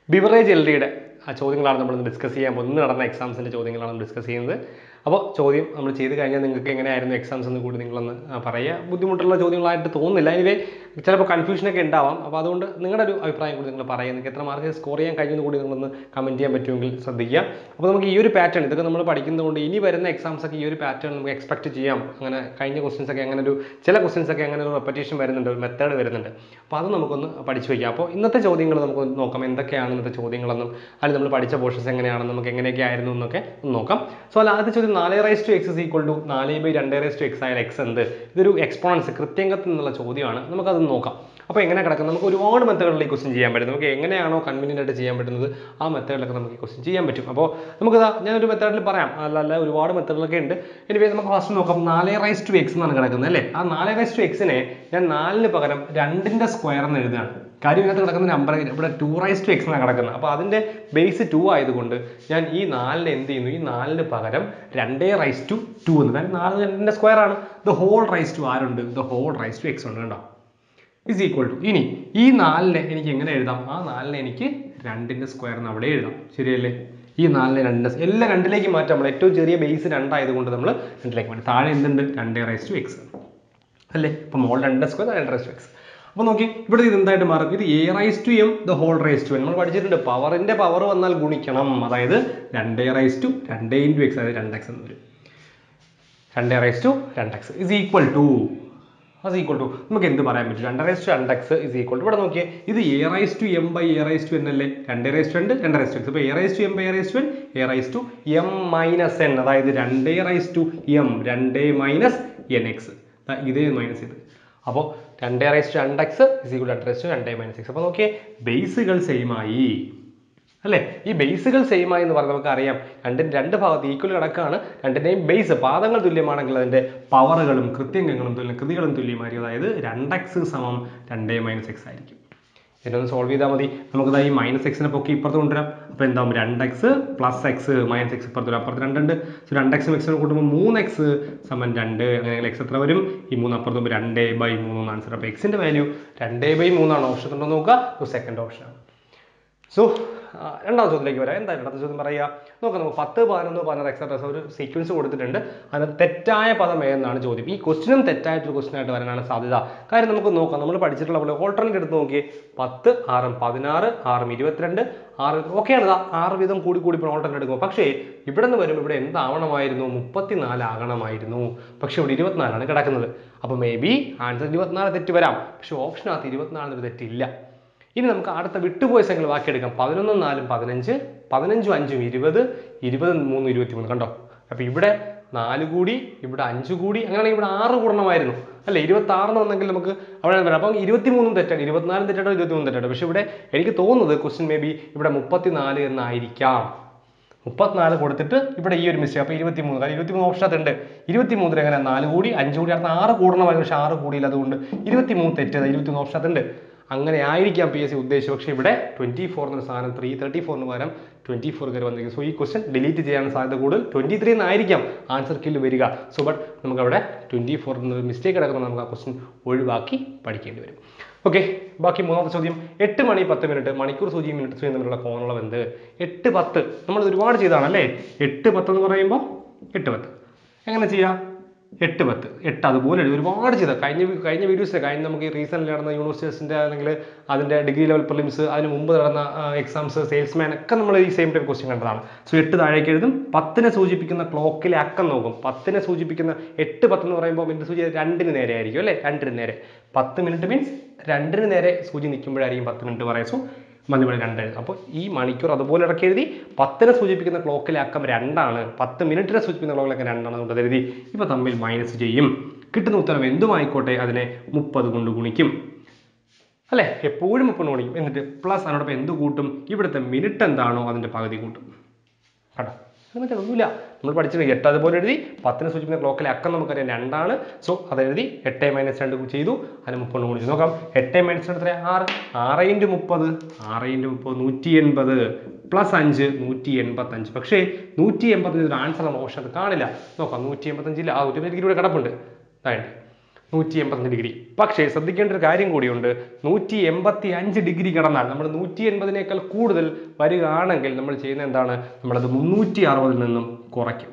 Beverage L ഡിയുടെ ആ ചോദ്യങ്ങളാണ് നമ്മൾ ഡിസ്കസ് ചെയ്യാൻ പോകുന്നത് ഇന്ന് നടന്ന എക്സാംസിൻ്റെ ചോദ്യങ്ങളാണ് നമ്മൾ ഡിസ്കസ് ചെയ്യുന്നത് അപ്പോൾ ചോദ്യം നമ്മൾ ചെയ്ത് കഴിഞ്ഞാൽ നിങ്ങൾക്ക് എങ്ങനെയായിരുന്നു എക്സാംസ് എന്ന് കൂടി നിങ്ങളൊന്ന് ആ, പറയുക ബുദ്ധിമുട്ടുള്ള ചോദ്യങ്ങളായിട്ട് തോന്നുന്നില്ല എനിവേ ചിലപ്പോൾ കൺഫ്യൂഷനൊക്കെ ഉണ്ടാവാം അപ്പോൾ അതുകൊണ്ട് നിങ്ങളുടെ ഒരു അഭിപ്രായം കൂടി നിങ്ങൾ പറയുക നിങ്ങൾക്ക് എത്ര മാർക്ക് സ്കോർ ചെയ്യാൻ കഴിഞ്ഞെന്ന് കൂടി നിങ്ങളൊന്ന് കമൻറ്റ് ചെയ്യാൻ പറ്റുമെങ്കിൽ ശ്രദ്ധിക്കുക അപ്പോൾ നമുക്ക് ഈ ഒരു പാറ്റേൺ ഇതൊക്കെ നമ്മൾ പഠിക്കുന്നതുകൊണ്ട് ഇനി വരുന്ന എക്സാംസ് ഒക്കെ ഈ ഒരു പാറ്റേൺ നമുക്ക് എക്സ്പെക്ട് ചെയ്യാം അങ്ങനെ കഴിഞ്ഞ ക്വസ്റ്റ്യൻസ് ഒക്കെ അങ്ങനെ ഒരു ചില ക്വസ്റ്റ്യൻസ് ഒക്കെ അങ്ങനെ ഒരു റെപ്പറ്റേഷൻ വരുന്നുണ്ട് ഒരു മെത്തേഡ് വരുന്നുണ്ട് അപ്പോൾ അത് നമുക്കൊന്ന് പഠിച്ചു വയ്ക്കാം അപ്പോൾ ഇന്നത്തെ ചോദ്യങ്ങൾ നമുക്ക് നോക്കാം എന്തൊക്കെയാണ് ഇന്നത്തെ ചോദ്യങ്ങളെന്നും അതിൽ നമ്മൾ പഠിച്ച പോർഷൻസ് എങ്ങനെയാണെന്നും നമുക്ക് എങ്ങനെയൊക്കെ ആയിരുന്നു എന്നൊക്കെ ഒന്ന് നോക്കാം സോ അല്ല ആദ്യത്തെ ചോദ്യം നാല് raise to x equal to നാല് ബൈ രണ്ട് റൈസ് ടു എക്സ് ആയാൽ എക്സ് എന്ത് ഇതൊരു എക്സ്പോണൻസ് കൃത്യങ്കത്തിൽ നിന്നുള്ള ചോദ്യമാണ് നമുക്കത് നോക്കാം അപ്പോൾ എങ്ങനെ കിടക്കും നമുക്ക് ഒരുപാട് മെത്തേഡുകളിൽ ഈ ക്വസ്റ്റ്യൻ ചെയ്യാൻ പറ്റും നമുക്ക് എങ്ങനെയാണോ കൺവീനിയൻ്റ് ആയിട്ട് ചെയ്യാൻ പറ്റുന്നത് ആ മെത്തേഡിലൊക്കെ നമുക്ക് ഈ ക്വസ്റ്റ്യൻ ചെയ്യാൻ പറ്റും അപ്പോൾ നമുക്ക് ഞാനൊരു മെത്തേഡിൽ പറയാം അല്ല അല്ല ഒരുപാട് മെത്തേഡുകളൊക്കെ ഉണ്ട് എനിവേ നമുക്ക് ഫസ്റ്റ് നോക്കാം നാല് റൈസ് ടു എക്സ് എന്നാണ് കിടക്കുന്നത് അല്ലേ ആ നാല് റൈസ് ടു എക്സിനെ ഞാൻ നാലിന് പകരം രണ്ടിൻ്റെ സ്ക്വയർ എന്ന് എഴുതുകയാണ് കാര്യം ഇതിനകത്ത് കിടക്കുന്ന നമ്പർ ഇവിടെ ടു റൈസ് ടു എക്സ് എന്നാണ് കിടക്കുന്നത് അപ്പോൾ അതിൻ്റെ ബേസ് ടു ആയതുകൊണ്ട് ഞാൻ ഈ നാലിന് എന്ത് ചെയ്യുന്നു ഈ നാലിന് പകരം രണ്ടേ റൈസ് ടു ടു എന്ന് കാര്യം നാല് രണ്ടിൻ്റെ സ്ക്വയർ ആണ് ദ ഹോൾ റൈസ് ടു ആരുണ്ട് the whole raise to x ഉണ്ട് കണ്ടോ ഇസ് ഈക്വൽ ടു ഇനി ഈ നാലിനെ എനിക്ക് എങ്ങനെ എഴുതാം ആ നാലിനെ എനിക്ക് രണ്ടിൻ്റെ സ്ക്വയർ എന്ന് അവിടെ എഴുതാം ശരിയല്ലേ ഈ നാലിനെ രണ്ട് എല്ലാം രണ്ടിലേക്ക് മാറ്റാം നമ്മൾ ഏറ്റവും ചെറിയ ബേസ് രണ്ടായതുകൊണ്ട് നമ്മൾ രണ്ടിലേക്ക് മാറ്റി താഴെ എന്തുണ്ട് രണ്ടേ റൈസ് ടു എക്സ് അല്ലേ അപ്പം മോൾ രണ്ട് സ്ക്വയർ രണ്ട് റൈസ് ടു എക്സ് അപ്പോൾ നോക്കി ഇവിടെ ഇത് എന്തായിട്ട് മാറും ഇത് a raise to m the whole raise to n നമ്മൾ പഠിച്ചിട്ടുണ്ട് പവറിന്റെ പവർ വന്നാൽ ഗുണിക്കണം അതായത് രണ്ടേ റൈസ് ടു രണ്ടേ ഇൻറ്റു എക്സ് അതായത് രണ്ട് എക്സ് എന്ന് വരും രണ്ടേ റൈസ് ടു രണ്ട് എക്സ് ഇസ് ഈക്വൽ ടു അത് ഈക്വൽ ടു നമുക്ക് എന്ത് പറയാൻ പറ്റും രണ്ട് റൈസ് ടു രണ്ട് എക്സ് ഇസ് ഈക്വൽ ടു ഇവിടെ നോക്കിയേ ഇത് a raise to m by a raise to n അല്ലേ രണ്ട് റൈസ് ടു രണ്ട് രണ്ട് റൈസ് ടു എക്സ് അപ്പോൾ a raise to m by a raise to n a raise to m minus n അതായത് രണ്ടേ റൈസ് ടു എം രണ്ടേ minus n x ഇതേ minus ഇത് അപ്പോൾ രണ്ടേ റൈസ് ടു രണ്ട് എക്സ് ഇസ് ഈക്വൽ രണ്ട് റൈസ് ടു രണ്ടേ മൈനസ് എക്സ് അപ്പോൾ നോക്കിയേ ബേസുകൾ സെയിം ആയി അല്ലേ ഈ ബേസുകൾ സെയിം ആയി എന്ന് പറഞ്ഞാൽ നമുക്ക് അറിയാം രണ്ടിന് രണ്ട് ഭാഗത്ത് ഈക്വൽ കിടക്കാണ് രണ്ടിൻ്റെയും ബേസ് പാദങ്ങൾ തുല്യമാണെങ്കിൽ അതിൻ്റെ പവറുകളും കൃത്യങ്ങളും തുല്യം കൃതികളും തുല്യമായിരിക്കും അതായത് രണ്ട് എക്സ് സമം രണ്ടേ മൈനസ് എക്സ് ആയിരിക്കും ഇതിനൊന്ന് സോൾവ് ചെയ്താൽ മതി നമുക്ക് ഈ മൈനസ് എക്സിനെ പൊക്കി ഇപ്പുറത്ത് കൊണ്ടുവരാം അപ്പോൾ എന്താവും രണ്ട് x plus x minus x ഇപ്പുറത്ത് വരും അപ്പുറത്ത് രണ്ടുണ്ട് സോ രണ്ട് എക്സും എക്സിനും കൂട്ടുമ്പോൾ മൂന്ന് എക്സ് സമൻ രണ്ട് അങ്ങനെ എക്സ് എത്ര വരും ഈ മൂന്ന് അപ്പുറത്ത് വരുമ്പോൾ രണ്ട് ബൈ മൂന്ന് ആൻസർ അപ്പോൾ എക്സിൻ്റെ വാല്യൂ രണ്ട് ബൈ മൂന്നാണ് ഓപ്ഷൻ ഉണ്ടോ നോക്കുക സെക്കൻഡ് ഓപ്ഷനാണ് സോ രണ്ടാം ചോദ്യത്തിലേക്ക് വരാം എന്തായാലും രണ്ടാമത്തെ ചോദ്യം പറയുക നോക്കാം നമുക്ക് പത്ത് പതിനൊന്ന് പതിനാറ് എക്സെട്ര ഒരു സീക്വൻസ് കൊടുത്തിട്ടുണ്ട് അതിന് തെറ്റായ പദം ഏതെന്നാണ് ചോദ്യം ഈ ക്വസ്റ്റിനും തെറ്റായിട്ടൊരു ക്വസ്റ്റൻ ആയിട്ട് വരാനാണ് സാധ്യത കാര്യം നമുക്ക് നോക്കാം നമ്മൾ പഠിച്ചിട്ടുള്ള പോലെ ഓൾട്ടർനേറ്റ് എടുത്ത് നോക്കി പത്ത് ആറും പതിനാറ് ആറും ഇരുപത്തിരണ്ട് ആറ് ഓക്കെയാണ് ഇതാ ആറ് വീതം കൂടി കൂടി ഇപ്പോൾ ഓൾട്ടർനേറ്റ് എടുക്കും പക്ഷേ ഇവിടെ നിന്ന് വരും ഇവിടെ എന്താവണമായിരുന്നു മുപ്പത്തിനാല് ആകണമായിരുന്നു പക്ഷേ ഇവിടെ ഇരുപത്തിനാലാണ് കിടക്കുന്നത് അപ്പോൾ മേ ബി ആൻസർ ഇരുപത്തിനാല് തെറ്റ് വരാം പക്ഷേ ഓപ്ഷനകത്ത് ഇരുപത്തിനാലിനൊരു തെറ്റില്ല ഇനി നമുക്ക് അടുത്ത വിട്ടുപോയ സംഖ്യകൾ ബാക്കിയെടുക്കാം പതിനൊന്നും നാലും പതിനഞ്ച് പതിനഞ്ചും അഞ്ചും ഇരുപത് ഇരുപത് മൂന്നും ഇരുപത്തി മൂന്ന് കണ്ടോ അപ്പോൾ ഇവിടെ നാല് കൂടി ഇവിടെ അഞ്ച് കൂടി അങ്ങനെയാണെങ്കിൽ ഇവിടെ ആറ് കൂടണമായിരുന്നു അല്ലേ ഇരുപത്തി ആറിന് വന്നെങ്കിൽ നമുക്ക് അവിടെ വരാം അപ്പം ഇരുപത്തി മൂന്നും തെറ്റാണ് ഇരുപത്തിനാലും തെറ്റാട്ടോ ഇരുപത്തി മൂന്നും തെറ്റാട്ടോ പക്ഷേ ഇവിടെ എനിക്ക് തോന്നുന്നത് ക്വസ്റ്റ്യൻ മേ ബി ഇവിടെ മുപ്പത്തിനാല് എന്നായിരിക്കാം മുപ്പത്തിനാല് കൊടുത്തിട്ട് ഇവിടെ ഈ ഒരു മിസ്റ്റേക്ക് അപ്പോൾ ഇരുപത്തി മൂന്ന് കാരണം ഇരുപത്തി മൂന്ന് ഓപ്ഷൻ ഉണ്ട് ഇരുപത്തി മൂന്നിൽ എങ്ങനെ നാല് കൂടി അഞ്ച് കൂടി അടുത്ത ആറ് കൂടണമായിരുന്നു പക്ഷേ ആറ് കൂടിയില്ല അതുകൊണ്ട് ഇരുപത്തി മൂന്ന് തെറ്റ് ഇരുപത്തി മൂന്ന് ഓപ്ഷൻ ഉണ്ട് അങ്ങനെ ആയിരിക്കാം പി എസ് സി ഉദ്ദേശിച്ചത് പക്ഷേ ഇവിടെ ട്വൻറ്റി ഫോർ എന്ന സാധനം ത്രീ തേർട്ടി ഫോറിന് പകരം ട്വൻറ്റി ഫോർ കയറി വന്നിരിക്കും സോ ഈ ക്വസ്റ്റൻ ഡിലീറ്റ് ചെയ്യാൻ സാധ്യത കൂടുതൽ ട്വൻറ്റി ത്രീ എന്നായിരിക്കാം ആൻസർ കില്ല് വരിക സോ ബട്ട് നമുക്കവിടെ ട്വൻറ്റി ഫോർ എന്നൊരു മിസ്റ്റേക്ക് കിടക്കുമ്പോൾ നമുക്ക് ആ ക്വസ്റ്റൻ ഒഴിവാക്കി പഠിക്കേണ്ടി വരും ഓക്കെ ബാക്കി മൂന്നാമത്തെ ചോദ്യം എട്ട് മണി പത്ത് മിനിറ്റ് മണിക്കൂർ സൂചി മിനിറ്റ് സൂചി തമ്മിലുള്ള കോണുള്ള എന്ത് എട്ട് പത്ത് നമ്മൾ ഒരുപാട് ചെയ്താണ് അല്ലേ എട്ട് പത്ത് എന്ന് പറയുമ്പോൾ എട്ട് പത്ത് എങ്ങനെ ചെയ്യാം എട്ട് പത്ത് എട്ട് അതുപോലെ എഴുതി ഒരുപാട് ചെയ്ത കഴിഞ്ഞ വി- കഴിഞ്ഞ വീഡിയോസിൽ കഴിഞ്ഞ നമുക്ക് ഈ റീസെൻ്റ് നടന്ന യൂണിവേഴ്സിറ്റീസിൻ്റെ അല്ലെങ്കിൽ അതിൻ്റെ ഡിഗ്രി ലെവൽ പ്രിലിംസ് അതിന് മുമ്പ് നടന്ന എക്സാംസ് സെയിൽസ്മാൻ ഒക്കെ നമ്മൾ ഈ സെയിം ടൈപ്പ് ക്വസ്റ്റ്യൻ കണ്ടതാണ് സോ എട്ട് താഴേക്ക് എഴുതും പത്തിനെ സൂചിപ്പിക്കുന്ന ക്ലോക്കിലെ അക്കം നോക്കും പത്തിനെ സൂചിപ്പിക്കുന്ന എട്ട് പത്ത് എന്ന് പറയുമ്പോൾ മിനിറ്റ് സൂചി രണ്ടിന് നേരെ ആയിരിക്കും അല്ലേ രണ്ടിന് നേരെ പത്ത് മിനിറ്റ് മീൻസ് രണ്ടിന് നേരെ സൂചി നിൽക്കുമ്പോഴായിരിക്കും പത്ത് മിനിറ്റ് പറയാം സോ മഞ്ഞുമണി രണ്ട് എഴുതും അപ്പോൾ ഈ മണിക്കൂർ അതുപോലെ ഇടയ്ക്ക് എഴുതി പത്തിനെ സൂചിപ്പിക്കുന്ന ക്ലോക്കിലെ അക്കം രണ്ടാണ് പത്ത് മിനിറ്റിനെ സൂചിപ്പിക്കുന്ന ക്ലോക്കിലൊക്കെ രണ്ടാണ് അതുകൊണ്ട് എഴുതി ഇവ തമ്മിൽ മൈനസ് ചെയ്യും കിട്ടുന്ന ഉത്തരം എന്തുമായിക്കോട്ടെ അതിനെ മുപ്പത് കൊണ്ട് ഗുണിക്കും അല്ലേ എപ്പോഴും മുപ്പത് ഗുണിക്കും എന്നിട്ട് പ്ലസ് അതിനോടൊപ്പം എന്ത് കൂട്ടും ഇവിടുത്തെ മിനിറ്റ് എന്താണോ അതിൻ്റെ പകുതി കൂട്ടും കേട്ടോ അത് മറ്റേ ഒന്നുമില്ല നമ്മൾ പഠിച്ചിട്ടുണ്ട് എട്ട് അതുപോലെ എഴുതി പത്തിന് സൂചിപ്പിക്കുന്ന ക്ലോക്കിലെ അക്കം നമുക്കറിയാം രണ്ടാണ് സോ അത് എഴുതി എട്ട് മൈനസ് രണ്ട് ചെയ്തു അതിന് മുപ്പത് ഗുണിച്ചു നോക്കാം എട്ട് മൈനസ് രണ്ട് എത്രയാ ആറ് ആറ് ഇൻറ്റു മുപ്പത് ആറ് ഇൻറ്റു മുപ്പത് നൂറ്റി എൺപത് പ്ലസ് അഞ്ച് നൂറ്റി എൺപത്തഞ്ച് പക്ഷേ നൂറ്റി എൺപത്തഞ്ച് ഒരു ആൻസർ ഓപ്ഷൻ അത് കാണില്ല നോക്കാം നൂറ്റി എൺപത്തഞ്ചില്ല ആ നൂറ്റി എൺപത്തി ഇവിടെ കിടപ്പുണ്ട് അതായത് നൂറ്റി എൺപത്തഞ്ച് ഡിഗ്രി പക്ഷേ ശ്രദ്ധിക്കേണ്ട ഒരു കാര്യം കൂടിയുണ്ട് നൂറ്റി എൺപത്തി അഞ്ച് ഡിഗ്രി കടന്നാൽ നമ്മൾ നൂറ്റി എൺപതിനേക്കാൾ കൂടുതൽ വരികയാണെങ്കിൽ നമ്മൾ ചെയ്യുന്ന എന്താണ് നമ്മളത് മുന്നൂറ്റി അറുപതിൽ നിന്നും കുറയ്ക്കും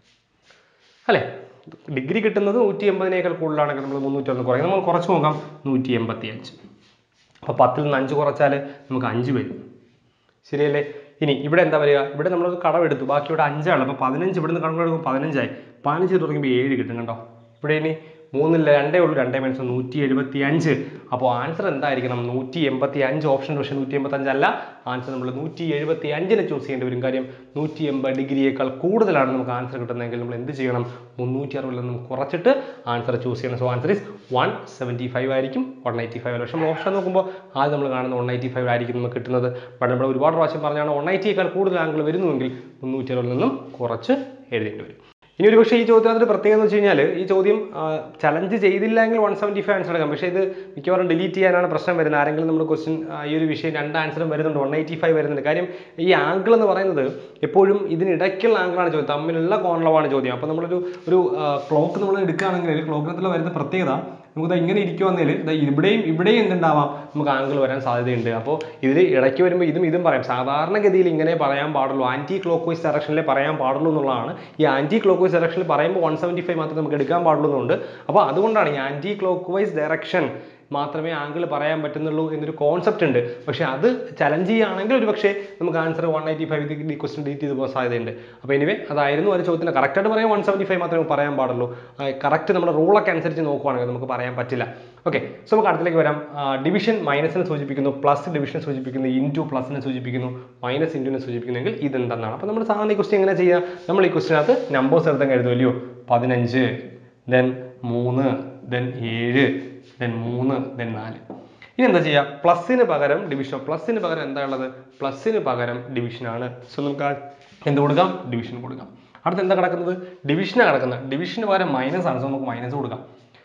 അല്ലേ ഡിഗ്രി കിട്ടുന്നത് നൂറ്റി എൺപതിനേക്കാൾ കൂടുതലാണെങ്കിൽ നമ്മൾ മുന്നൂറ്റി ഒന്ന് കുറയും നമ്മൾ കുറച്ച് നോക്കാം നൂറ്റി എൺപത്തി അഞ്ച് അപ്പോൾ പത്തിൽ നിന്ന് അഞ്ച് കുറച്ചാൽ നമുക്ക് അഞ്ച് വരും ശരിയല്ലേ ഇനി ഇവിടെ എന്താ വരിക ഇവിടെ നമ്മൾ കടമെടുത്തു ബാക്കി ഇവിടെ അഞ്ചാണ് അപ്പോൾ പതിനഞ്ച് ഇവിടെ നിന്ന് കണക്കെടുക്കുമ്പോൾ പതിനഞ്ചായി പതിനഞ്ച് തുടങ്ങുമ്പോൾ ഏഴ് കിട്ടും കണ്ടോ ഇവിടെ ഇനി മൂന്നില്ല രണ്ടേ ഉള്ളൂ രണ്ടേ മൈനസ് നൂറ്റി എഴുപത്തി അഞ്ച് അപ്പോൾ ആൻസർ എന്തായിരിക്കണം നൂറ്റി എൺപത്തി അഞ്ച് ഓപ്ഷൻ പക്ഷേ നൂറ്റി എൺപത്തി അഞ്ചല്ല ആൻസർ നമ്മൾ നൂറ്റി എഴുപത്തി അഞ്ചിനെ ചൂസ് ചെയ്യേണ്ടി വരും കാര്യം നൂറ്റി എൺപത് ഡിഗ്രിയേക്കാൾ കൂടുതലാണ് നമുക്ക് ആൻസർ കിട്ടുന്നതെങ്കിൽ നമ്മൾ എന്ത് ചെയ്യണം മുന്നൂറ്റി അറുപതിൽ നിന്നും കുറച്ചിട്ട് ആൻസർ ചൂസ് ചെയ്യണം so answer is one seventy five ആയിരിക്കും വൺ എയ്റ്റി ഫൈവ് പക്ഷേ നമ്മൾ ഓപ്ഷൻ നോക്കുമ്പോൾ ആദ്യം നമ്മൾ കാണുന്ന വൺ എയ്റ്റി ഫൈവ് ആയിരിക്കും നമുക്ക് കിട്ടുന്നത് ബട്ട് നമ്മൾ ഒരുപാട് പ്രാവശ്യം പറഞ്ഞാണ് വൺ എയ്റ്റിയേക്കാൾ കൂടുതൽ ആംഗിൾ വരുന്നുവെങ്കിൽ മുന്നൂറ്റി അറുപതിൽ നിന്നും കുറച്ച് എഴുതേണ്ടി വരും ഇനി ഒരു പക്ഷേ ഈ ചോദ്യത്തിനകത്ത് പ്രത്യേകത എന്ന് വെച്ച് കഴിഞ്ഞാൽ ഈ ചോദ്യം ചലഞ്ച് ചെയ്തില്ലെങ്കിൽ വൺ സെവൻറ്റി ഫൈവ് ആൻസർ എടുക്കാം പക്ഷേ ഇത് മിക്കവാറും ഡിലീറ്റ് ചെയ്യാനാണ് പ്രശ്നം വരുന്നത് ആരെങ്കിലും നമ്മൾ ക്വസ്റ്റ്യൻ ഈ ഒരു വിഷയം രണ്ട് ആൻസറും വരുന്നുണ്ട് വൺ എയ്റ്റി ഫൈവ് വരുന്നുണ്ട് കാര്യം ഈ ആംഗിൾ എന്ന് പറയുന്നത് എപ്പോഴും ഇതിനിടയ്ക്കുള്ള ആംഗിളാണ് ചോദ്യം തമ്മിലുള്ള കോണളവാണ് ചോദ്യം അപ്പോൾ നമ്മളൊരു ഒരു ക്ലോക്ക് നമ്മൾ എടുക്കുകയാണെങ്കിൽ ക്ലോക്കിനകത്തുള്ള വരുന്ന പ്രത്യേകത നമുക്ക് ദാ ഇങ്ങനെ ഇരിക്കുവാന്നേൽ ദാ ഇവിടെയും ഇവിടെയും എന്തുണ്ടാവാം നമുക്ക് ആംഗിൾ വരാൻ സാധ്യതയുണ്ട് അപ്പോൾ ഇതിൽ ഇടയ്ക്ക് വരുമ്പോൾ ഇതും ഇതും പറയാം സാധാരണഗതിയിൽ ഇങ്ങനെ പറയാൻ പാടുള്ളൂ ആന്റി ക്ലോക്ക് വൈസ് ഡയറക്ഷനിലേ പറയാൻ പാടുള്ളൂ എന്നുള്ളതാണ് ഈ ആന്റി ക്ലോക്ക് വൈസ് ഡയറക്ഷനിൽ പറയുമ്പോൾ വൺ സെവൻറ്റി ഫൈവ് മാത്രമേ നമുക്ക് എടുക്കാൻ പാടുള്ളൂ എന്നുണ്ട് അപ്പോൾ അതുകൊണ്ടാണ് ഈ ആന്റി ക്ലോക്ക് വൈസ് ഡയറക്ഷൻ മാത്രമേ ആംഗിൾ പറയാൻ പറ്റുന്നുള്ളൂ എന്നൊരു കോൺസെപ്റ്റ് ഉണ്ട് പക്ഷേ അത് ചലഞ്ച് ചെയ്യുകയാണെങ്കിൽ ഒരു പക്ഷേ നമുക്ക് answer one eighty five question delete ചെയ്ത് പോകാൻ സാധ്യതയുണ്ട് അപ്പോൾ എനിവേ അതായിരുന്നു ഒരു ചോദ്യത്തിന് കറക്റ്റായിട്ട് പറയാൻ വൺ സെവൻറ്റി ഫൈവ് മാത്രമേ പറയാൻ പാടുള്ളൂ കറക്റ്റ് നമ്മുടെ റൂളൊക്കെ അനുസരിച്ച് നോക്കുവാണെങ്കിൽ നമുക്ക് പറയാൻ പറ്റില്ല ഓക്കെ സോ നമുക്ക് അടുത്തേക്ക് വരാം ഡിവിഷൻ മൈനസിനെ സൂചിപ്പിക്കുന്നു പ്ലസ് ഡിവിഷനെ സൂചിപ്പിക്കുന്നു ഇൻറ്റു പ്ലസിനെ സൂചിപ്പിക്കുന്നു മൈനസ് ഇൻറ്റുവിനെ സൂചിപ്പിക്കുന്നെങ്കിൽ ഇതെന്തെന്നാണ് അപ്പോൾ നമ്മൾ സാധാരണ ഈ ക്വസ്റ്റ്യൻ എങ്ങനെ ചെയ്യുക നമ്മൾ ഈ ക്വസ്റ്റിനകത്ത് നമ്പേഴ്സ് എടുത്തങ്ങ് എഴുതുമല്ലോ പതിനഞ്ച് ദെൻ മൂന്ന് ദെൻ ഏഴ് ദെൻ മൂന്ന് ദെൻ നാല് ഇനി എന്താ ചെയ്യുക പ്ലസിന് പകരം ഡിവിഷൻ പ്ലസിന് പകരം എന്താ ഉള്ളത് പ്ലസിന് പകരം ഡിവിഷനാണ് സോ നമുക്ക് ആ എന്ത് കൊടുക്കാം ഡിവിഷൻ കൊടുക്കാം അടുത്ത് എന്താ കിടക്കുന്നത് ഡിവിഷനാണ് കിടക്കുന്നത് ഡിവിഷന് പകരം മൈനസ് ആണ് സോ നമുക്ക് മൈനസ് കൊടുക്കാം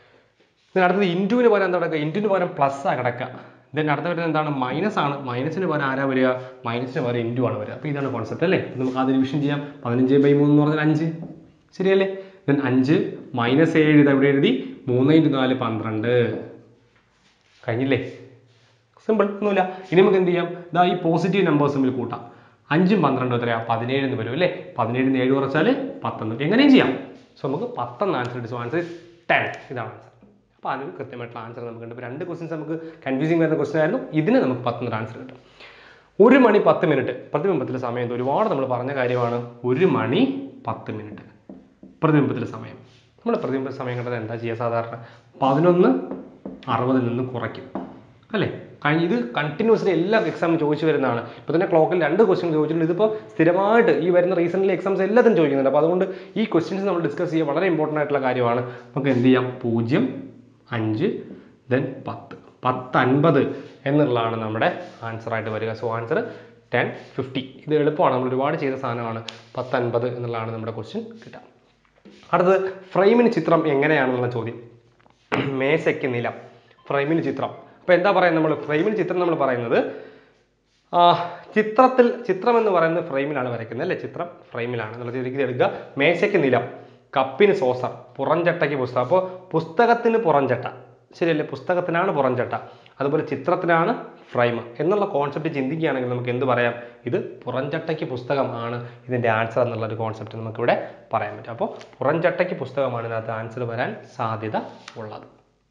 then അടുത്തത് ഇൻറ്റുവിന് പകരം എന്താ കിടക്കുക ഇൻറ്റുവിന് പകരം പ്ലസ് ആ കിടക്കുക ദെൻ അടുത്ത വരുന്നത് എന്താണ് മൈനസ് ആണ് മൈനസിന് പകരം ആരാ വരിക മൈനസിന് പകരം ഇൻറ്റു ആണ് വരിക അപ്പോൾ ഇതാണ് കോൺസെപ്റ്റ് അല്ലേ അപ്പോൾ നമുക്ക് ആദ്യം ഡിവിഷൻ ചെയ്യാം പതിനഞ്ച് ബൈ മൂന്ന് എന്ന് പറഞ്ഞാൽ അഞ്ച് ശരിയല്ലേ ദെൻ അഞ്ച് മൈനസ് ഏഴ് ഇത് എവിടെ എഴുതി മൂന്ന് ഇൻറ്റു നാല് പന്ത്രണ്ട് കഴിഞ്ഞില്ലേ സിമ്പിൾ ഒന്നുമില്ല ഇനി നമുക്ക് എന്ത് ചെയ്യാം ഇതാ ഈ പോസിറ്റീവ് നമ്പേഴ്സ് തമ്മിൽ കൂട്ടാം അഞ്ചും പന്ത്രണ്ടും എത്രയാ പതിനേഴ് എന്ന് വരും അല്ലേ പതിനേഴിന് ഏഴ് കുറച്ചാൽ പത്തൊന്ന് എങ്ങനെയും ചെയ്യാം സോ നമുക്ക് പത്തൊന്ന് ആൻസർ കിട്ടും സോ ആൻസർ ടെൻ ഇതാണ് ആൻസർ അപ്പോൾ അതിന് കൃത്യമായിട്ടുള്ള ആൻസർ നമുക്കുണ്ട് ഇപ്പോൾ രണ്ട് ക്വസ്റ്റ്യൻസ് നമുക്ക് കൺഫ്യൂസിങ് വരുന്ന ക്വസ്റ്റൻ ആയിരുന്നു ഇതിന് നമുക്ക് പത്തൊന്നര ആൻസർ കിട്ടും ഒരു മണി പത്ത് മിനിറ്റ് പ്രതിബിംബത്തിലെ സമയം ഇത് ഒരുപാട് നമ്മൾ പറഞ്ഞ കാര്യമാണ് ഒരു മണി പത്ത് മിനിറ്റ് പ്രതിബിംബത്തിലെ സമയം നമ്മൾ പ്രതിബിംബ സമയം കണ്ടത് എന്താ ചെയ്യുക സാധാരണ പതിനൊന്ന് അറുപതിൽ നിന്ന് കുറയ്ക്കും അല്ലേ കഴിഞ്ഞ ഇത് കണ്ടിന്യൂസ്ലി എല്ലാ എക്സാമും ചോദിച്ചു വരുന്നതാണ് ഇപ്പോൾ തന്നെ ക്ലോക്കിൽ രണ്ട് ക്വസ്റ്റ്യൻ ചോദിച്ചിട്ടുണ്ട് ഇതിപ്പോൾ സ്ഥിരമായിട്ട് ഈ വരുന്ന റീസെൻ്റ്ലി എക്സാംസ് എല്ലാത്തിനും ചോദിക്കുന്നുണ്ട് അപ്പോൾ അതുകൊണ്ട് ഈ ക്വസ്റ്റ്യൻസ് നമ്മൾ ഡിസ്കസ് ചെയ്യുക വളരെ ഇമ്പോർട്ടൻ്റ് ആയിട്ടുള്ള കാര്യമാണ് നമുക്ക് എന്ത് ചെയ്യാം പൂജ്യം അഞ്ച് ദെൻ പത്ത് പത്ത് അൻപത് എന്നുള്ളതാണ് നമ്മുടെ ആൻസർ ആയിട്ട് വരിക സോ ആൻസർ ടെൻ ഫിഫ്റ്റി ഇത് എളുപ്പമാണ് നമ്മൾ ഒരുപാട് ചെയ്ത സാധനമാണ് പത്ത് അൻപത് എന്നുള്ളതാണ് നമ്മുടെ ക്വസ്റ്റ്യൻ കിട്ടുക അടുത്തത് ഫ്രെയിമിന് ചിത്രം എങ്ങനെയാണെന്നുള്ള ചോദ്യം മേശയ്ക്ക് നിലം ഫ്രെയിമിന് ചിത്രം അപ്പോൾ എന്താ പറയുന്നത് നമ്മൾ ഫ്രെയിമിന് ചിത്രം നമ്മൾ പറയുന്നത് ആ, ചിത്രത്തിൽ ചിത്രം എന്ന് പറയുന്നത് ഫ്രെയിമിലാണ് വരയ്ക്കുന്നത് അല്ലേ ചിത്രം ഫ്രെയിമിലാണ് എന്നുള്ള രീതിക്ക് എടുക്കുക മേശയ്ക്ക് നിലം കപ്പിന് സോസർ പുറംചട്ടയ്ക്ക് പുസ്തകം അപ്പോൾ പുസ്തകത്തിന് പുറംചട്ട ശരിയല്ലേ പുസ്തകത്തിനാണ് പുറംചട്ട അതുപോലെ ചിത്രത്തിനാണ് ഫ്രെയിം എന്നുള്ള കോൺസെപ്റ്റ് ചിന്തിക്കുകയാണെങ്കിൽ നമുക്ക് എന്ത് പറയാം ഇത് പുറംചട്ടയ്ക്ക് പുസ്തകമാണ് ഇതിൻ്റെ ആൻസർ എന്നുള്ള ഒരു കോൺസെപ്റ്റ് നമുക്കിവിടെ പറയാൻ പറ്റും അപ്പോൾ പുറംചട്ടയ്ക്ക് പുസ്തകമാണ് ഇതിനകത്ത് ആൻസർ വരാൻ സാധ്യത ഉള്ളത്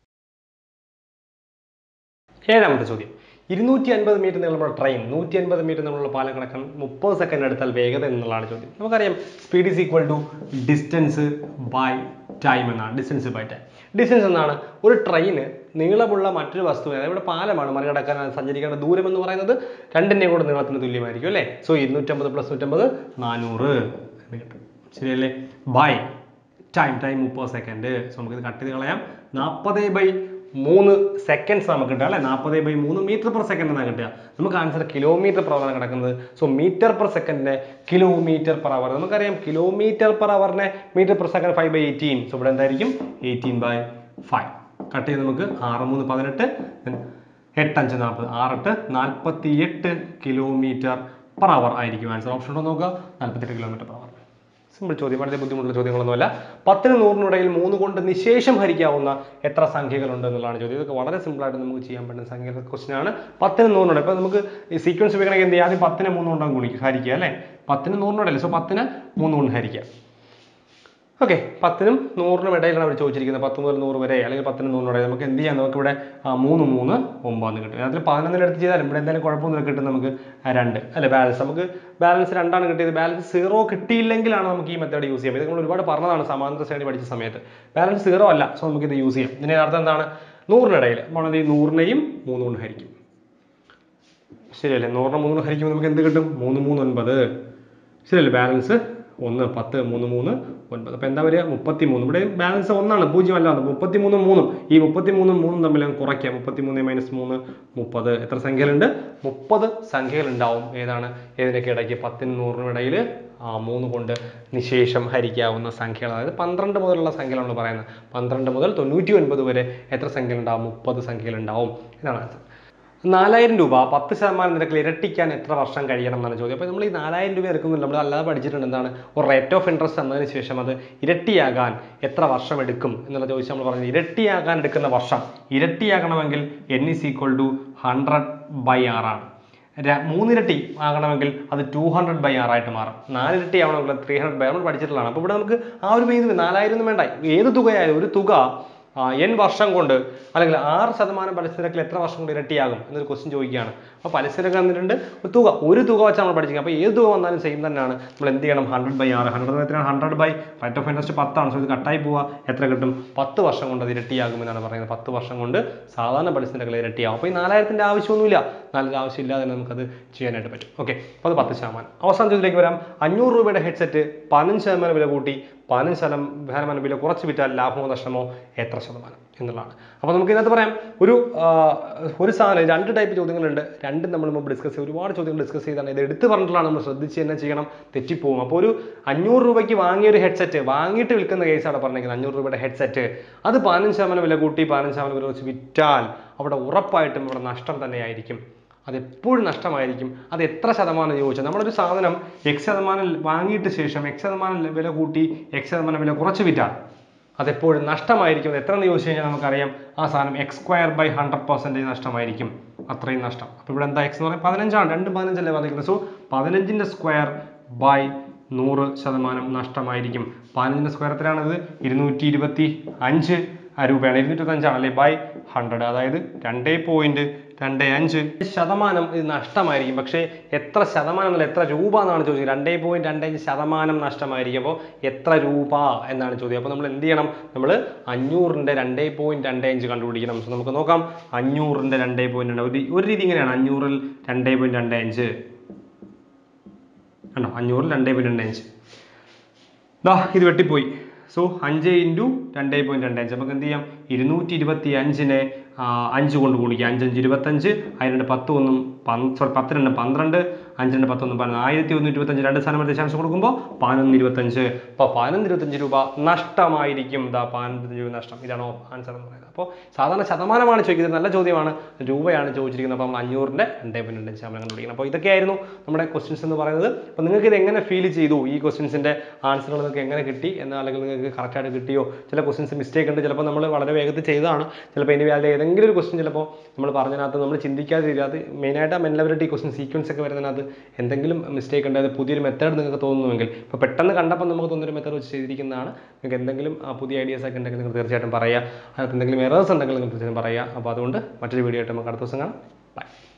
ഏഴാമത്തെ ചോദ്യം ഇരുന്നൂറ്റി അൻപത് മീറ്റർ നീളമുള്ള ട്രെയിൻ നൂറ്റി അൻപത് മീറ്റർ നീളമുള്ള പാലം കിടക്കാൻ മുപ്പത് സെക്കൻഡ് എടുത്താൽ വേഗത എന്നുള്ളതാണ് ചോദ്യം നമുക്കറിയാം speed is equal to distance by time എന്നാണ് ഡിസ്റ്റൻസ് ബൈ ടൈം ഡിസ്റ്റൻസ് എന്നാണ് ഒരു ട്രെയിന് നീളമുള്ള മറ്റൊരു വസ്തു അതായത് ഇവിടെ പാലമാണ് മറികടക്കാൻ അത് സഞ്ചരിക്കേണ്ട ദൂരം എന്ന് പറയുന്നത് രണ്ടിൻ്റെയും കൂടെ നീളത്തിന് തുല്യമായിരിക്കും അല്ലേ സോ ഇരുന്നൂറ്റമ്പത് പ്ലസ് നൂറ്റമ്പത് നാനൂറ് എന്ന് കിട്ടും ശരിയല്ലേ ബൈ ടൈം ടൈം മുപ്പത് സെക്കൻഡ് സോ നമുക്കിത് കട്ട് ചെയ്ത് കളയാം നാൽപ്പത് ബൈ മൂന്ന് സെക്കൻഡ്സ് നമുക്ക് കിട്ടുക അല്ലേ നാൽപ്പത് ബൈ മൂന്ന് മീറ്റർ പെർ സെക്കൻഡ് എന്നാണ് കിട്ടുക നമുക്ക് ആൻസർ കിലോമീറ്റർ പെർ ആണ് കിടക്കുന്നത് സോ മീറ്റർ പെർ സെക്കൻഡിനെ കിലോമീറ്റർ പെർ അവർ നമുക്കറിയാം കിലോമീറ്റർ പെർ അവറിനെ metre per second five by eighteen so ഇവിടെ എന്തായിരിക്കും എയ്റ്റീൻ ബൈ ഫൈവ് കട്ട് ചെയ്ത് നമുക്ക് ആറ് മൂന്ന് പതിനെട്ട് then എട്ട് അഞ്ച് നാൽപ്പത് ആറെട്ട് നാൽപ്പത്തി എട്ട് കിലോമീറ്റർ പെർ അവർ ആയിരിക്കും ആൻസർ ഓപ്ഷൻ ഉണ്ടോ നോക്കുക നാൽപ്പത്തെട്ട് കിലോമീറ്റർ പെർ അവർ സിമ്പിൾ ചോദ്യം വളരെ ബുദ്ധിമുട്ടുള്ള ചോദ്യങ്ങളൊന്നുമല്ല പത്തിന് നൂറിനിടയിൽ മൂന്ന് കൊണ്ട് നിശേഷം ഹരിക്കാവുന്ന എത്ര സംഖ്യകളുണ്ട് എന്നുള്ളതാണ് ചോദ്യം ഇതൊക്കെ വളരെ സിമ്പിൾ ആയിട്ട് നമുക്ക് ചെയ്യാൻ പറ്റുന്ന സംഖ്യ ക്വസ്റ്റൻ ആണ് പത്തിന് നൂറിനോട് ഇപ്പൊ നമുക്ക് ഈ സീക്വൻസ് ഉപയോഗിക്കണമെങ്കിൽ എന്ത് ചെയ്യാം ആദ്യം പത്തിന് മൂന്ന് കൊണ്ടാണ് ഗുണിക്കുക ഹരിക്കുക അല്ലേ പത്തിന് നൂറിനോടല്ലേ സോ പത്തിന് മൂന്ന് കൊണ്ട് ഹരിക്കുക ഓക്കെ പത്തിനും നൂറിനും ഇടയിലാണ് അവർ ചോദിച്ചിരിക്കുന്നത് പത്ത് മുതൽ നൂറ് വരെ അല്ലെങ്കിൽ പത്തിന് നൂറിനിടയിൽ നമുക്ക് എന്ത് ചെയ്യാം നമുക്ക് ഇവിടെ ആ, മൂന്ന് മൂന്ന് ഒമ്പതെന്ന് കിട്ടും അതിൽ പതിനൊന്നിന് എടുത്ത് ചെയ്താലും ഇവിടെ എന്തായാലും കുഴപ്പമൊന്നും കിട്ടും നമുക്ക് ആ രണ്ട് അല്ലെ ബാലൻസ് നമുക്ക് ബാലൻസ് രണ്ടാണ് കിട്ടിയത് ബാലൻസ് സീറോ കിട്ടിയില്ലെങ്കിലാണ് നമുക്ക് ഈ മെത്തേഡ് യൂസ് ചെയ്യാം ഇത് നമ്മൾ ഒരുപാട് പറഞ്ഞതാണ് സമാന്തര ശ്രേണി പഠിച്ച സമയത്ത് ബാലൻസ് സീറോ അല്ല സോ നമുക്ക് ഇത് യൂസ് ചെയ്യാം ഇതിന്റെ അർത്ഥം എന്താണ് നൂറിനിടയിൽ നമ്മളത് ഈ നൂറിനെയും മൂന്ന് കൊണ്ട് ഹരിക്കും ശരിയല്ലേ നൂറിനെ മൂന്ന് ഹരിക്കുമ്പോൾ നമുക്ക് എന്ത് കിട്ടും മൂന്ന് മൂന്ന് ഒൻപത് ശരിയല്ലേ ബാലൻസ് ഒന്ന് പത്ത് മൂന്ന് മൂന്ന് ഒൻപത് അപ്പോൾ എന്താ വരിക മുപ്പത്തി മൂന്ന് ഇവിടെ ബാലൻസ് ഒന്നാണ് പൂജ്യം അല്ല മുപ്പത്തി മൂന്നും മൂന്നും ഈ മുപ്പത്തി മൂന്നും മൂന്നും തമ്മിൽ അങ്ങ് കുറയ്ക്കാം മുപ്പത്തി മൂന്ന് മൈനസ് മൂന്ന് മുപ്പത് എത്ര സംഖ്യകളുണ്ട് മുപ്പത് സംഖ്യകളുണ്ടാവും ഏതാണ് ഏതിനൊക്കെ ഇടയ്ക്ക് പത്തിനും നൂറിനും ഇടയിൽ ആ മൂന്ന് കൊണ്ട് നിശേഷം ഹരിക്കാവുന്ന സംഖ്യകൾ അതായത് പന്ത്രണ്ട് മുതലുള്ള സംഖ്യകൾ നമ്മൾ പറയുന്നത് പന്ത്രണ്ട് മുതൽ തൊണ്ണൂറ്റി ഒൻപത് വരെ എത്ര സംഖ്യകളുണ്ടാവും മുപ്പത് സംഖ്യകളുണ്ടാവും ഇതാണ് ആൻസർ നാലായിരം രൂപ പത്ത് ശതമാനം നിരക്കിൽ ഇരട്ടിക്കാൻ എത്ര വർഷം കഴിയണം എന്നാണ് ചോദ്യം അപ്പോൾ നമ്മൾ ഈ നാലായിരം രൂപ എടുക്കുന്നില്ല നമ്മൾ അല്ലാതെ പഠിച്ചിട്ടുണ്ട് എന്താണ് ഒരു റേറ്റ് ഓഫ് ഇൻട്രസ്റ്റ് എന്നതിന് ശേഷം അത് ഇരട്ടിയാകാൻ എത്ര വർഷം എടുക്കും എന്നുള്ള ചോദിച്ചാൽ നമ്മൾ പറഞ്ഞത് ഇരട്ടിയാകാൻ എടുക്കുന്ന വർഷം ഇരട്ടിയാകണമെങ്കിൽ n is equal to hundred by ആറാണ് ര- മൂന്നിരട്ടി ആകണമെങ്കിൽ അത് ടു ഹൺഡ്രഡ് ബൈ ആറായിട്ട് മാറും നാലിരട്ടി ആവണമെങ്കിൽ ത്രീ ഹൺഡ്രഡ് ബൈ നമ്മൾ പഠിച്ചിട്ടുള്ളതാണ് അപ്പോൾ ഇവിടെ നമുക്ക് ആ ഒരു മീൻ നാലായിരം ഒന്നും വേണ്ട ഏത് തുകയായാലും ഒരു തുക ആ, n വർഷം കൊണ്ട് അല്ലെങ്കിൽ ആറ് ശതമാനം പലിശ നിരക്കിൽ എത്ര വർഷം കൊണ്ട് ഇരട്ടിയാകും എന്നൊരു ക്വസ്റ്റ്യൻ ചോദിക്കുകയാണ് അപ്പോൾ പലിശ നിരക്ക് തന്നിട്ടുണ്ട് ഒരു തുക ഒരു തുക വെച്ചാൽ നമ്മൾ പഠിക്കുക അപ്പോൾ ഏത് തുക വന്നാലും സെയിം തന്നെയാണ് നമ്മൾ എന്ത് ചെയ്യണം ഹൺഡ്രഡ് ബൈ ആറ് ഹൺഡ്രഡ് എത്രയാണ് hundred by rate of interest പത്താണ് സോ ഇത് കട്ടായി പോവുക എത്ര കിട്ടും പത്ത് വർഷം കൊണ്ട് അത് ഇരട്ടിയാകും എന്നാണ് പറയുന്നത് പത്ത് വർഷം കൊണ്ട് സാധാരണ പലിശ നിരക്കിൽ ഇരട്ടിയാകും അപ്പോൾ ഈ നാലായിരത്തിൻ്റെ ആവശ്യമൊന്നുമില്ല നാലര ആവശ്യമില്ലാതെ തന്നെ നമുക്കത് ചെയ്യാനായിട്ട് പറ്റും ഓക്കെ അപ്പോൾ അത് പത്ത് ശതമാനം അവസാന ചോദ്യത്തിലേക്ക് വരാം അഞ്ഞൂറ് രൂപയുടെ ഹെഡ്സെറ്റ് പതിനഞ്ച് ശതമാനം വില കൂട്ടി പതിനഞ്ച് ശതമാനം ശതമാനം വില കുറച്ച് വിറ്റാൽ ലാഭമോ നഷ്ടമോ എത്ര ശതമാനം എന്നുള്ളതാണ് അപ്പോൾ നമുക്ക് ഇതിനകത്ത് പറയാം ഒരു ആ, ഒരു സാധനം രണ്ട് ടൈപ്പ് ചോദ്യങ്ങളുണ്ട് രണ്ടും നമ്മൾ മുമ്പ് ഡിസ്കസ് ചെയ്ത് ഒരുപാട് ചോദ്യങ്ങൾ ഡിസ്കസ് ചെയ്താണ് ഇത് എടുത്ത് പറഞ്ഞിട്ടുള്ളതാണ് നമ്മൾ ശ്രദ്ധിച്ച് തന്നെ ചെയ്യണം തെറ്റിപ്പോകും അപ്പോൾ ഒരു അഞ്ഞൂറ് രൂപയ്ക്ക് വാങ്ങിയ ഒരു ഹെഡ്സെറ്റ് വാങ്ങിയിട്ട് വിൽക്കുന്ന കേസാണ് പറഞ്ഞിരിക്കുന്നത് അഞ്ഞൂറ് രൂപയുടെ ഹെഡ്സെറ്റ് അത് പതിനഞ്ച് ശതമാനം വില കൂട്ടി പതിനഞ്ച് ശതമാനം വില വെച്ച് വിറ്റാൽ അവിടെ ഉറപ്പായിട്ടും ഇവിടെ നഷ്ടം തന്നെയായിരിക്കും അത് എപ്പോഴും നഷ്ടമായിരിക്കും അത് എത്ര ശതമാനം ചോദിച്ചാൽ നമ്മളൊരു സാധനം എക്സ് ശതമാനം വാങ്ങിയിട്ട് ശേഷം എക്സ് ശതമാനം വില കൂട്ടി എക്സ് ശതമാനം വില കുറച്ച് വിറ്റാൽ അതെപ്പോഴും നഷ്ടമായിരിക്കും അത് എത്രയെന്ന് ചോദിച്ചു കഴിഞ്ഞാൽ നമുക്കറിയാം ആ സാധനം x square by hundred percentage നഷ്ടമായിരിക്കും അത്രയും നഷ്ടം അപ്പോൾ ഇവിടെ എന്താ എക്സ് എന്ന് പറയുന്നത് പതിനഞ്ചാണ് രണ്ട് പതിനഞ്ചല്ലേ പറഞ്ഞിരിക്കുന്നത് സോ പതിനഞ്ചിൻ്റെ സ്ക്വയർ ബൈ നൂറ് ശതമാനം നഷ്ടമായിരിക്കും പതിനഞ്ചിൻ്റെ സ്ക്വയർ എത്രയാണത് ഇരുന്നൂറ്റി ഇരുപത്തി അഞ്ച് രൂപയാണ് ഇരുന്നൂറ്റി അഞ്ചാണ് അല്ലേ ബൈ ഹൺഡ്രഡ് അതായത് രണ്ടേ പോയിന്റ് രണ്ട് അഞ്ച് ശതമാനം ഇത് നഷ്ടമായിരിക്കും പക്ഷേ എത്ര ശതമാനം എന്നല്ല എത്ര രൂപ എന്നാണ് ചോദിച്ചത് രണ്ടേ പോയിന്റ് രണ്ട് അഞ്ച് ശതമാനം നഷ്ടമായിരിക്കും അപ്പോൾ എത്ര രൂപ എന്നാണ് ചോദ്യം അപ്പോൾ നമ്മൾ എന്ത് ചെയ്യണം നമ്മൾ അഞ്ഞൂറിൻ്റെ രണ്ടേ പോയിന്റ് രണ്ട് അഞ്ച് കണ്ടുപിടിക്കണം So നമുക്ക് നോക്കാം അഞ്ഞൂറിൻ്റെ രണ്ടേ പോയിന്റ് രണ്ട് ഒരു ഒരു രീതി ഇങ്ങനെയാണ് അഞ്ഞൂറിൽ രണ്ടേ പോയിന്റ് രണ്ട് അഞ്ച് കണ്ടോ അഞ്ഞൂറിൽ രണ്ടേ പോയിന്റ് രണ്ട് അഞ്ച് ദാ ഇത് വെട്ടിപ്പോയി സോ അഞ്ച് ഇൻറ്റു രണ്ടേ പോയിന്റ് രണ്ട് അഞ്ച് നമുക്ക് എന്ത് ചെയ്യാം ഇരുന്നൂറ്റി ഇരുപത്തി അഞ്ചിനെ ആ, അഞ്ച് കൊണ്ട് ഗുണിക്കുക അഞ്ചഞ്ച് ഇരുപത്തഞ്ച് അതിരണ്ട് പത്ത് ഒന്നും സോറി പത്ത് രണ്ട് പന്ത്രണ്ട് അഞ്ച് രണ്ട് പത്തൊന്നും പതിനൊന്ന് ആയിരത്തി ഒന്ന് ഇരുപത്തഞ്ച് രണ്ട് സ്ഥാനം ദശാംശം കൊടുക്കുമ്പോൾ പതിനൊന്ന് ഇരുപത്തഞ്ച് അപ്പോൾ പതിനൊന്ന് ഇരുപത്തഞ്ച് രൂപ നഷ്ടമായിരിക്കും ദാ പതിനൊന്ന് രൂപ നഷ്ടം ഇതാണോ ആൻസർ എന്ന് പറയുന്നത് അപ്പോൾ സാധാരണ ശതമാനമാണ് ചോദിക്കുന്നത് നല്ല ചോദ്യമാണ് രൂപയാണ് ചോദിച്ചിരിക്കുന്നത് അപ്പോൾ നമ്മൾ അഞ്ഞൂറിൻ്റെ രണ്ടേ പോയിന്റ് രണ്ട് ശതമാനം കണ്ടുപിടിക്കണം അപ്പോൾ ഇതൊക്കെയായിരുന്നു നമ്മുടെ ക്വസ്റ്റ്യൻസ് എന്ന് പറയുന്നത് അപ്പോൾ നിങ്ങൾക്ക് ഇത് എങ്ങനെ ഫീൽ ചെയ്തു ഈ ക്വസ്റ്റ്യൻസിൻ്റെ ആൻസറുകൾ നിങ്ങൾക്ക് എങ്ങനെ കിട്ടി എന്ന് അല്ലെങ്കിൽ നിങ്ങൾക്ക് കറക്റ്റായിട്ട് കിട്ടിയോ ചില ക്വസ്റ്റ്യൻസ് മിസ്റ്റേക്ക് ഉണ്ട് ചിലപ്പോൾ നമ്മൾ വളരെ വേഗത്തിൽ ചെയ്തതാണ് ചിലപ്പോൾ ഇനി അതിൽ ഏതെങ്കിലും ഒരു ക്വസ്റ്റ്യൻ ചിലപ്പോൾ നമ്മൾ പറഞ്ഞതിനകത്ത് നമ്മൾ ചിന്തിക്കാതെ ഇരിക്കുക. അത് മെയിനായിട്ട് ആ മെൻലബിലിറ്റി ക്വസ്റ്റ്യൻ സീക്വൻസ് ഒക്കെ വരുന്നതിനകത്ത് എന്തെങ്കിലും മിസ്റ്റേക്ക് ഉണ്ട് അത് പുതിയൊരു മെത്തേഡ് നിങ്ങൾക്ക് തോന്നുന്നുവെങ്കിൽ ഇപ്പോൾ പെട്ടെന്ന് കണ്ടപ്പോൾ നമുക്ക് തോന്നുന്നൊരു മെത്തേഡ് വെച്ച് ചെയ്തിരിക്കുന്നതാണ് നിങ്ങൾക്ക് എന്തെങ്കിലും ആ, പുതിയ ഐഡിയാസ് ഒക്കെ ഉണ്ടെങ്കിൽ നിങ്ങൾ തീർച്ചയായിട്ടും പറയുക അതിനകത്ത് എന്തെങ്കിലും എറേഴ്സ് ഉണ്ടെങ്കിൽ നിങ്ങൾ തീർച്ചയായിട്ടും പറയുക അപ്പോൾ അതുകൊണ്ട് മറ്റൊരു വീഡിയോ ആയിട്ട് നമുക്ക് അടുത്ത ദിവസം കാണാം ബൈ